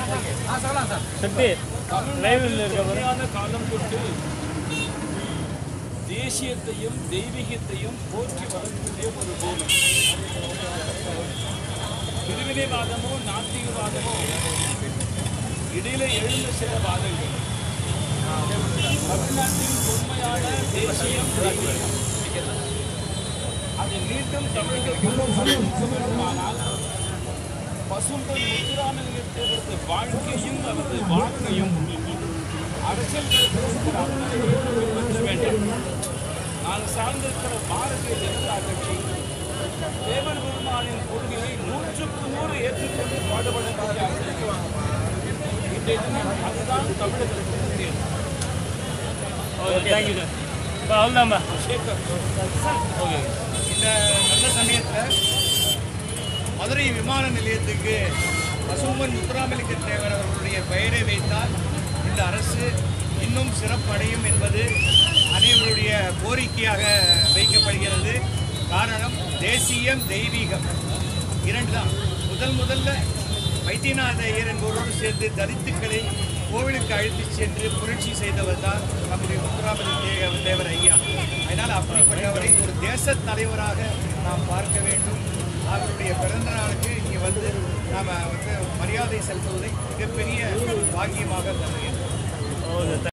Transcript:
சக்தி லைவில் இருக்க பாரு. உண்மையான காலம் தொட்டு தேசியத்தையும் தெய்வீகத்தையும் போற்றி வளர்க்கக்கூடிய ஒரு பூமி பிரிவினைவாதமோ நாத்திகவாதமோ இடையில எழுந்த சில வாதங்கள் தமிழ்நாட்டின் உண்மையான தேசியம் தெய்வீகம் அதை மீண்டும் தமிழர்கள் வேண்டுமானால் பசும்பொன் முத்துராமலிங்க தேவரது வாழ்க்கையும் அவரது வாழ்க்கையும் அரசியல் பின்பற்ற வேண்டும் நான் சார்ந்திருக்கிற பாரதிய ஜனதா கட்சி தேவர் பெருமானின் கொள்கையை நூற்றுக்கு நூறு ஏற்றுக்கொண்டு பாடுபட வேண்டிய இன்றைய தினம் அதுதான் தமிழர்களுக்கு தெரியும் ஓகே தேங்க்யூ சார் இப்போ அவ்வளோதான்பா சேகர் ஓகே இந்த நல்ல சமயத்தில் மதுரை விமான நிலையத்துக்கு பசும்பன் முத்துராமலிங்க தேவர் அவர்களுடைய பெயரை வைத்தால் இந்த அரசு இன்னும் சிறப்படையும் என்பது அனைவருடைய கோரிக்கையாக வைக்கப்படுகிறது காரணம் தேசியம் தெய்வீகம் இரண்டு தான் முதல் முதல்ல வைத்தியநாத ஐயர் என்பவரோடு சேர்ந்து தலித்துக்களை கோவிலுக்கு அழைத்துச் சென்று புரட்சி செய்தவர் தான் நம்முடைய முத்துராமலிங்க தேவர் ஐயா அதனால் அப்படிப்பட்டவரை ஒரு தேச தலைவராக நாம் பார்க்க வேண்டும் அவருடைய பிறந்த நாளுக்கு இங்கே வந்து நாம் வந்து மரியாதை செலுத்துவதை மிகப்பெரிய பாக்கியமாக கருதுகிறேன் ஓகே